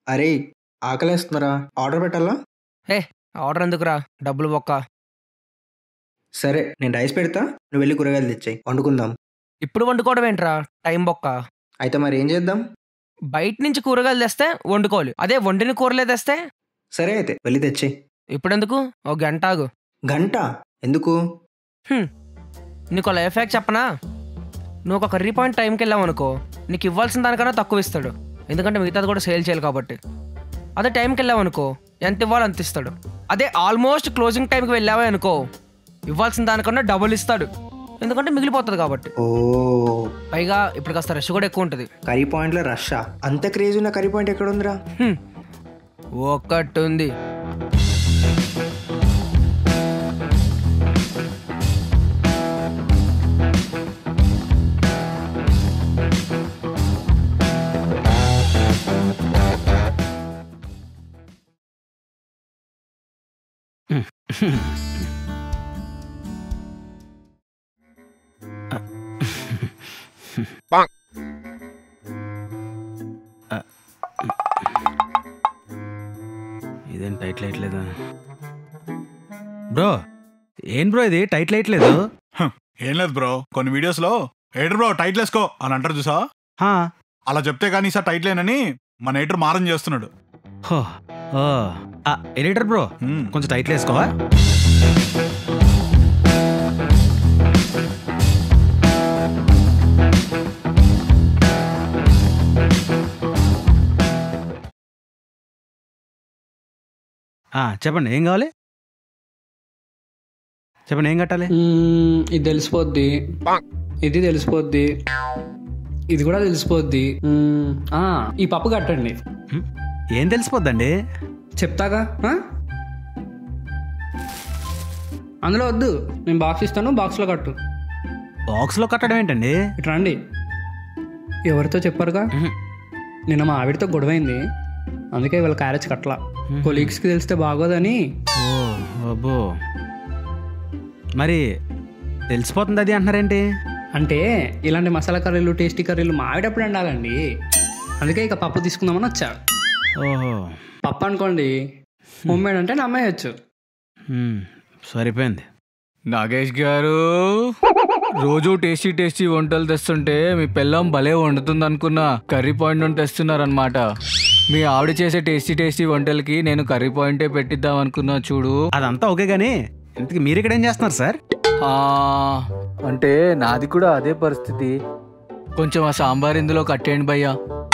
అరే ఆకలేస్తున్నారా ఆర్డర్ పెట్టాలా ఆర్డర్ ఎందుకురా డబ్బులు బొక్క సరే నేను రైస్ పెడతా నువ్వు వెళ్ళి కూరగాయలు తెచ్చాయి వండుకుందాం ఇప్పుడు వండుకోవడం ఏంట్రా టైం బొక్క అయితే మరి ఏం చేద్దాం బయట నుంచి కూరగాయలు తెస్తే వండుకోవాలి అదే వండిన కూరలే తెస్తే సరే అయితే వెళ్ళి తెచ్చేయి ఇప్పుడెందుకు ఓ గంట ఆగు గంట ఎందుకు హ్మ్. నీకు లైఫ్ హ్యాక్ చెప్పనా నువ్వు ఒక కర్రీ పాయింట్ టైంకి వెళ్ళావు అనుకో నీకు ఇవ్వాల్సిన దానికన్నా తక్కువ ఇస్తాడు ఎందుకంటే మిగతాది కూడా సేల్ చేయాలి కాబట్టి అదే టైంకి వెళ్ళావు అనుకో ఎంత ఇవ్వాలో అంత ఇస్తాడు అదే ఆల్మోస్ట్ క్లోజింగ్ టైంకి వెళ్ళావే అనుకో ఇవ్వాల్సిన దానికన్నా డబుల్ ఇస్తాడు ఎందుకంటే మిగిలిపోతుంది కాబట్టి ఓ పైగా ఇప్పుడు కాస్త రష్ కూడా ఎక్కువ ఉంటుంది కర్రీ పాయింట్లో రష్షా అంత క్రేజ్ ఉన్న కర్రీ పాయింట్ ఎక్కడ ఉందిరా హ్మ్. ఒక్కటి ఉంది ఇదేం టైట్ లైట్లేదు బ్రో ఏం బ్రో ఇది టైట్ లైట్లేదు ఏం లేదు బ్రో కొన్ని వీడియోస్ లో ఎయిటర్ బ్రో టైట్ వేసుకో అని అంటారు చూసా హా, అలా చెప్తే కానీ సార్ టైట్ లేనని మన ఎయిటర్ మారం చేస్తున్నాడు హో, ఓ. ఆ, ఎడిటర్ బ్రో హ్మ్. కొంచెం టైట్ వేసుకోవా ఆ, చెప్పండి ఏం కావాలి చెప్పండి ఏం కట్టాలి మ్మ్, ఇది తెలిసిపోద్ది ఇది తెలిసిపోద్ది ఇది కూడా తెలిసిపోద్ది మ్మ్, ఆ, ఈ పప్పు కట్టండి హ్మ్, ఏం తెలిసిపోద్దండి చెప్తాగా ఆ? అందులో వద్దు నేను బాక్స్ ఇస్తాను బాక్స్లో కట్టు బాక్స్లో కట్టడం ఏంటండి ఇటు రండి ఎవరితో చెప్పారుగా హ్మ్. నిన్న మా ఆవిడతో గొడవైంది అందుకే వీళ్ళ క్యారేజ్ కట్టలా కొలీగ్స్కి తెలిస్తే బాగోదని ఓ అబ్బో మరి తెలిసిపోతుంది అది అంటున్నారేంటి అంటే ఇలాంటి మసాలా కర్రీలు టేస్టీ కర్రీలు మా ఆవిడ ఎప్పుడు వండాలండి అందుకే ఇక పప్పు తీసుకుందామని వచ్చా ఓహో పప్పు అనుకోండి హోమ్ మేడ్ అంటే నమ్మేయచ్చు హ్మ్, సరిపోయింది నాగేష్ గారు రోజు టేస్టీ టేస్టీ వంటలు తెస్తుంటే మీ పిల్లం భలే వండుతుంది అనుకున్నా కర్రీ పాయింట్ నుండి తెస్తున్నారనమాట మీ ఆవిడ చేసే టేస్టీ టేస్టీ వంటలకి నేను కర్రీ పాయింటే పెట్టిద్దాం అనుకున్నా చూడు అదంతా ఓకే కానీ ఇంతకీ మీరు ఇక్కడ ఏం చేస్తున్నారు సార్ ఆ, అంటే నాది కూడా అదే పరిస్థితి కొంచెం ఆ సాంబార్ ఇందులో కట్టేయండి భయ్యా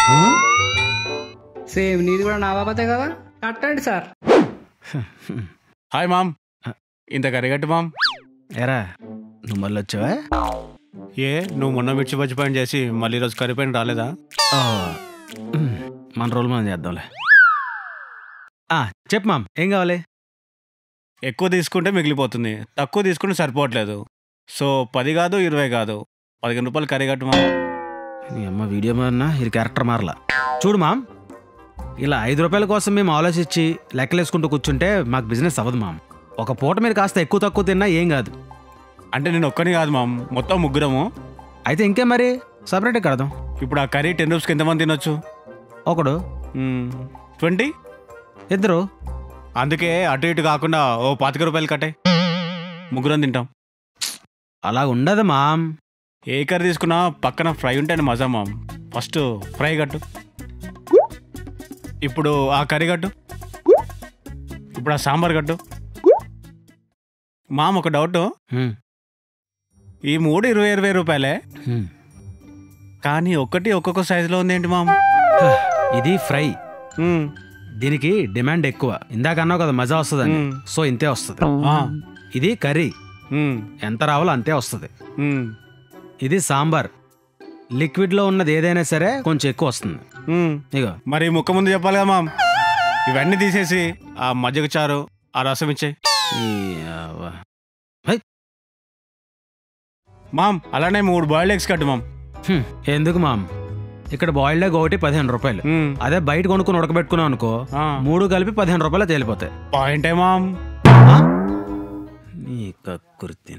సేమ్ నీది కూడా నా బాబతే కదా కట్టండి సార్ హాయ్ మామ్ ఇంత కరిగట్టు మామ్ ఎరా నువ్వు మళ్ళీ వచ్చావా ఏ నువ్వు మొన్న మిర్చి బజ్జి పాయింట్ చేసి మళ్ళీ ఈరోజు కర్రీ పాయింట్ రాలేదా ఓ, హ్మ్, మన రోజులు మనం చేద్దాంలే ఆ, చెప్పు మామ్ ఏం కావాలి ఎక్కువ తీసుకుంటే మిగిలిపోతుంది తక్కువ తీసుకుంటే సరిపోవట్లేదు సో పది కాదు ఇరవై కాదు పదిహేను రూపాయలు కర్రీ కట్టు మామ్ మీ అమ్మ వీడియో మారినా ఇది క్యారెక్టర్ మారలా చూడు మామ్ ఇలా ఐదు రూపాయల కోసం మేము ఆలోచించి లెక్కలేసుకుంటూ కూర్చుంటే మాకు బిజినెస్ అవ్వదు మామ్ ఒక పూట మీరు కాస్త ఎక్కువ తక్కువ తిన్నా ఏం కాదు అంటే నేను ఒక్కని కాదు మామ్ మొత్తం ముగ్గురము అయితే ఇంకే మరి సపరేట్గా కడదాం ఇప్పుడు ఆ కర్రీ టెన్ రూపీస్కి ఎంతమంది తినొచ్చు ఒకడు ట్వంటీ ఇద్దరు అందుకే అటు ఇటు కాకుండా ఓ పాతిక రూపాయలు కట్టే ముగ్గురం తింటాం అలా ఉండదు మామ్ ఏ కర్రీ తీసుకున్నా పక్కన ఫ్రై ఉంటేనే మజా మామ్ ఫస్ట్ ఫ్రై కట్టు ఇప్పుడు ఆ కర్రీ కట్టు ఇప్పుడు ఆ సాంబార్ కట్టు మామ్ ఒక డౌట్ హ్మ్, ఈ మూడు ఇరవై ఇరవై రూపాయలే హ్మ్. కానీ ఒక్కటి ఒక్కొక్క సైజులో ఉంది ఏంటి మామ్ ఇది ఫ్రై మ్మ్. దీనికి డిమాండ్ ఎక్కువ ఇందాక అన్నావు కదా మజా వస్తుందని మ్మ్. సో ఇంతే వస్తుంది ఆ. ఇది కర్రీ మ్మ్. ఎంత రావాలో అంతే వస్తుంది మ్మ్. ఇది సాంబార్ లిక్విడ్లో ఉన్నది ఏదైనా సరే కొంచెం ఎక్కువ వస్తుంది మ్మ్. ఇగో మరి ముక్క ముందు చెప్పాలి కదా మామ్ ఇవన్నీ తీసేసి ఆ మజ్జిగ చారు ఆ రసం ఇచ్చేయి ఈ అవ్వ. మామ్ అలానే మూడు బాయిల్డ్ ఎగ్స్ కట్టు మామ్ హ్మ్, ఎందుకు మామ్ ఇక్కడ బాయిల్డ్ ఎగ్ ఒకటి పదిహేను రూపాయలు మ్మ్. అదే బయట కొనుక్కుని ఉడకబెట్టుకున్నావు అనుకో ఆ. మూడు కలిపి పదిహేను రూపాయలు తేలిపోతాయి పాయింటే మామ్ ఆ? నీ కక్కుర్తిన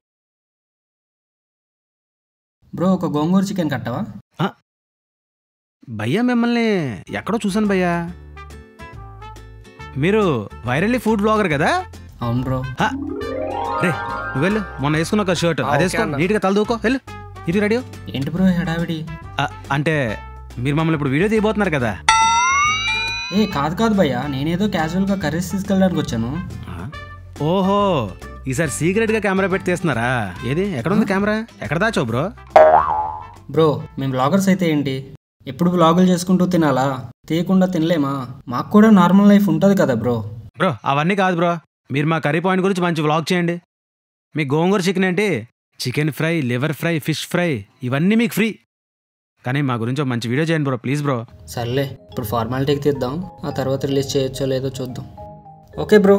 బ్రో ఒక గోంగూర చికెన్ కట్టవా భయ్యా మిమ్మల్ని ఎక్కడో చూశాను భయ్యా మీరు వైరల్లీ ఫుడ్ బ్లాగర్ కదా అవును బ్రో హా. రే నువ్వు వెళ్ళు మొన్న వేసుకున్న ఒక షర్ట్ ఆ, అది ఓకే వేసుకో అన్న. నీట్గా తలదూకో వెళ్ళు ఇది రెడీ ఏంటి బ్రో హడావిడి అంటే మీరు మమ్మల్ని ఇప్పుడు వీడియో తీయబోతున్నారు కదా ఏ కాదు కాదు భయ్యా నేనేదో క్యాజువల్గా కర్రీస్ తీసుకెళ్ళడానికి వచ్చాను ఆ? ఓహో ఈసారి సీక్రెట్ గా కెమెరా పెట్టి తీస్తున్నారా ఏది ఎక్కడ ఉంది కెమెరా ఎక్కడ దాచావు బ్రో బ్రో మేము బ్లాగర్స్ అయితే ఏంటి ఎప్పుడు బ్లాగులు చేసుకుంటూ తినాలా తీయకుండా తినలేమా మాకు కూడా నార్మల్ లైఫ్ ఉంటుంది కదా బ్రో బ్రో అవన్నీ కాదు బ్రో మీరు మా కర్రీ పాయింట్ గురించి మంచి వ్లాగ్ చేయండి మీ గోంగూర చికెన్ ఏంటి chicken fry liver fry fish fry ఇవన్నీ మీకు ఫ్రీ కానీ మా గురించి ఒక మంచి వీడియో చేయండి బ్రో ప్లీజ్ బ్రో సర్లే ఇప్పుడు ఫార్మాలిటీకి తీద్దాం ఆ తర్వాత రిలీజ్ చేయొచ్చో లేదో చూద్దాం ఓకే బ్రో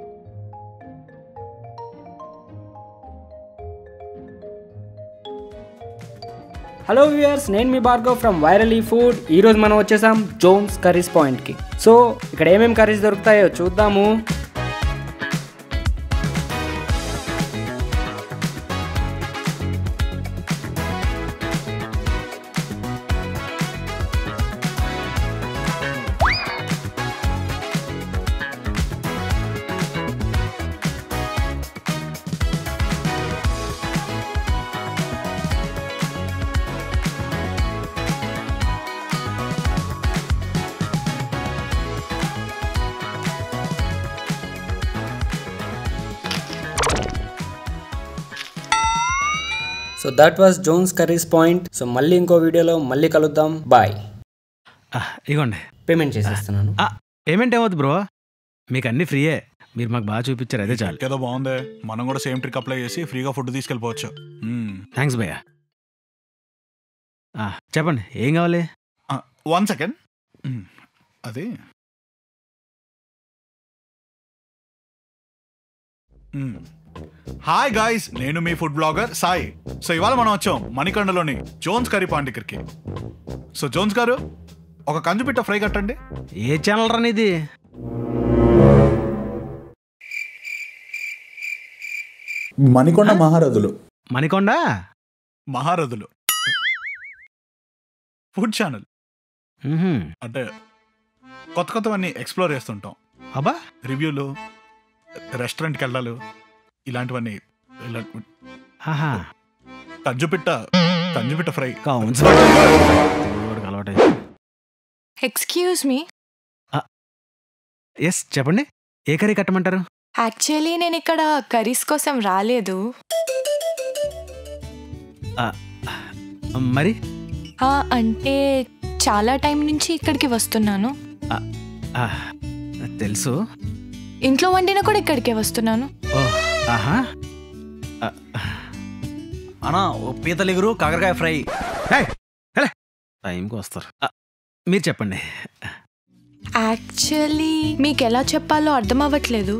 హలో వ్యూయర్స్ నేను మీ భార్గవ్ ఫ్రమ్ వైరలీ ఫుడ్ ఈరోజు మనం వచ్చేసాం జోన్స్ కర్రీస్ పాయింట్కి సో ఇక్కడ ఏమేమి కర్రీస్ దొరుకుతాయో చూద్దాము so that was Jones curries point so మళ్ళీ ఇంకో వీడియోలో మళ్ళీ కలుద్దాం బాయ్ ఆ, ఇగోండి పేమెంట్ చేసేస్తున్నాను ఆ, పేమెంట్ ఏమవుతుంది బ్రో మీకు అన్నీ ఫ్రీయే మీరు మాకు బాగా చూపించారు అదే చాలు ఏదో బాగుంది మనం కూడా సేమ్ ట్రిక్ అప్లై చేసి ఫ్రీగా ఫుడ్ తీసుకెళ్ళిపోవచ్చు మ్మ్. థ్యాంక్స్ భయ్యా ఆ, చెప్పండి ఏం కావాలి ఆ, వన్ సెకండ్ మ్మ్. అది మ్మ్. హాయ్ గాయ్స్ నేను మీ ఫుడ్ బ్లాగర్ సాయి సో ఇవాళ మనం వచ్చాం మణికొండలోని జోన్స్ కర్రీ పాయింట్ దగ్గరికి సో జోన్స్ గారు ఒక కంజుపిట్ట ఫ్రై కట్టండి ఏ ఛానల్ రన్ ఇది మణికొండ మహారథులు మణికొండ మహారథులు ఫుడ్ ఛానల్ మ్హూ. అంటే కొత్త కొత్తవన్నీ ఎక్స్ప్లోర్ చేస్తుంటాం అబ్బా రివ్యూలు రెస్టారెంట్కి వెళ్ళాలి ఇలాంటివన్నీ ఇలా ఆహా కంజుపిట్ట కంజుపిట్ట ఫ్రై కౌన్స్ అలవాటు ఎక్స్క్యూజ్ మీ ఎస్ చెప్పండి ఏ కర్రీ కట్టమంటారు యాక్చువల్లీ నేను ఇక్కడ కర్రీస్ కోసం రాలేదు మరి ఆ, అంటే చాలా టైం నుంచి ఇక్కడికి వస్తున్నాను ఆ, తెలుసు ఇంట్లో వండిన కూడా ఇక్కడికే వస్తున్నాను ఓ ఆహా అన్నా ఓ పీతలు ఎగురు కాకరకాయ ఫ్రై ఏయ్, ఏలే. టైంకి వస్తారు ఆ, మీరు చెప్పండి యాక్చువల్లీ మీకు ఎలా చెప్పాలో అర్థం అవ్వట్లేదు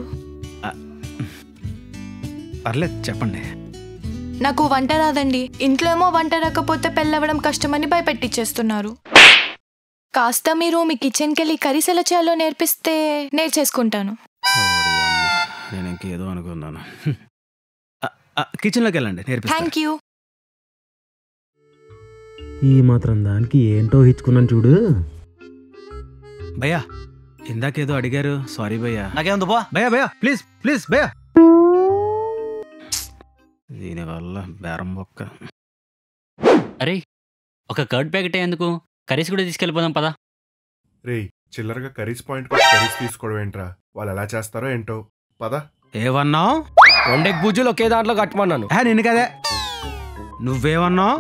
పర్లేదు చెప్పండి నాకు వంట రాదండి ఇంట్లో ఏమో వంట రాకపోతే పెళ్ళవడం కష్టమని భయపెట్టించేస్తున్నారు కాస్త మీరు మీ కిచెన్కి వెళ్ళి కర్రీస్ ఎలా చేయాలో నేర్పిస్తే నేర్చేసుకుంటాను ఓడి అమ్మ, నేను ఇంకేదో అనుకున్నాను ఆ, ఆ, కిచెన్లోకి వెళ్ళండి నేర్పిస్తాను థ్యాంక్ యూ ఈ మాత్రం దానికి ఏంటో ఇచ్చుకున్నాను చూడు భయ్యా ఇందాకేదో అడిగారు సారీ భయ్యా నాకేముంది పో భయ్యా భయ్యా ప్లీజ్ ప్లీజ్ భయ్యా దీనివల్ల బేరం బొక్క అరే ఒక కర్డ్ ప్యాకెట్ ఎందుకు కర్రీస్ కూడా తీసుకెళ్ళిపోదాం పదా రేయ్ చిల్లరగా కర్రీస్ పాయింట్ కర్రీస్ తీసుకోవడం ఏంట్రా వాళ్ళు ఎలా చేస్తారో ఏంటో పద ఏమన్నావు రెండెక్ బుజ్జులు ఒకే దాంట్లో కట్టమన్నాను నిన్ను కదే నువ్వేమన్నావు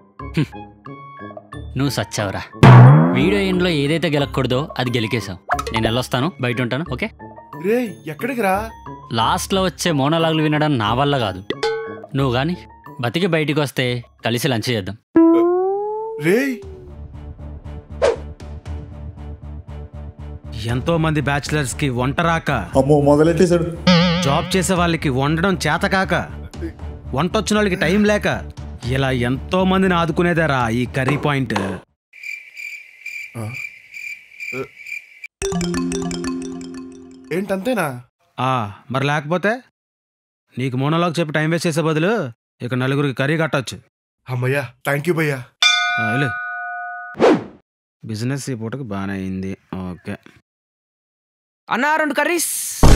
నువ్వు సచ్చావురా వీడియో ఎండ్లో ఏదైతే గెలకూడదో అది గెలికేశావు నేను వెళ్ళొస్తాను బయట ఉంటాను ఓకే రేయ్ ఎక్కడికి రా లాస్ట్లో వచ్చే మోనలాగులు వినడం నా వల్ల కాదు నువ్వు కానీ బతికి బయటికి వస్తే కలిసి లంచ్ చేద్దాం రేయ్ ఎంతో మంది బ్యాచిలర్స్ కి వంట రాక అమ్మో మొదలెట్టేశాడు జాబ్ చేసే వాళ్ళకి వండడం చేత కాక వంట వచ్చిన వాళ్ళకి టైం లేక ఇలా ఎంతో మందిని ఆదుకునేదేరా ఈ కర్రీ పాయింట్ ఏంటంతేనా ఆ మరి లేకపోతే నీకు మోనోలాగ్ చెప్పి టైం వేస్ట్ చేసే బదులు ఇక నలుగురికి కర్రీ కట్టొచ్చు అమ్మయ్యా థ్యాంక్ యూ భయ్యా ఆ, వెళ్ళు బిజినెస్ ఈ పూటకి బాగానే అయింది ఓకే అన్నా రెండు కర్రీస్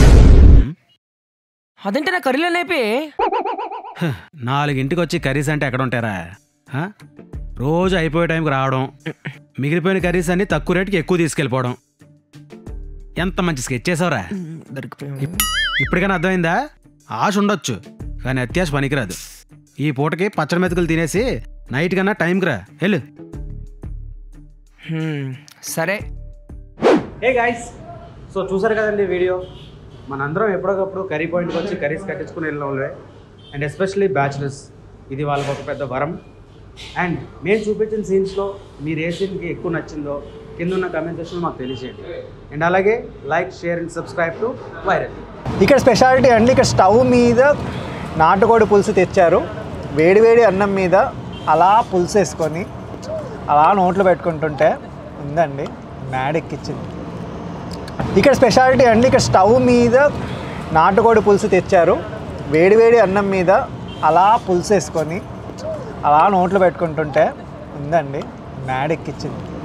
అదేంటి నా కర్రీలో నేపి నాలుగింటికి వచ్చి కర్రీస్ అంటే ఎక్కడ ఉంటారా హ? రోజు అయిపోయే టైంకి రావడం మిగిలిపోయిన కర్రీస్ అన్ని తక్కువ రేటుకి ఎక్కువ తీసుకెళ్ళిపోవడం ఎంత మంచి స్కెచ్ చేసావురా ఇప్- ఇప్పటికైనా అర్థమైందా ఆశ ఉండొచ్చు కానీ అత్యాశ పనికిరాదు ఈ పూటకి పచ్చడి మెతుకులు తినేసి నైట్ కన్నా టైంకి రా వెళ్ళు హ్మ్, సరే ఏ గాయస్ సో చూసారు కదండి వీడియో మనందరం ఎప్పటికప్పుడు కర్రీ పాయింట్కి వచ్చి కర్రీస్ కట్టించుకుని వెళ్ళిన వాళ్ళే అండ్ ఎస్పెషల్లీ బ్యాచులర్స్ ఇది వాళ్ళకి ఒక పెద్ద వరం అండ్ మేము చూపించిన సీన్స్లో మీరు ఏ సీన్కి ఎక్కువ నచ్చిందో కింద ఉన్న కమెంట్ సెక్షన్లో మాకు తెలియజేయండి అండ్ అలాగే like share and subscribe to viral ఇక్కడ స్పెషాలిటీ అండి ఇక్కడ స్టవ్ మీద నాటుకోడి పులుసు తెచ్చారు వేడివేడి అన్నం మీద అలా పులుసు వేసుకొని అలా నోట్లో పెట్టుకుంటుంటే ఉందండి మ్యాడ్ ఎక్కిచ్చింది ఇక్కడ స్పెషాలిటీ అండి ఇక్కడ స్టవ్ మీద నాటుకోడి పులుసు తెచ్చారు వేడివేడి అన్నం మీద అలా పులుసు వేసుకొని అలా నోట్లో పెట్టుకుంటుంటే ఉందండి మ్యాడ్ ఎక్కిచ్చింది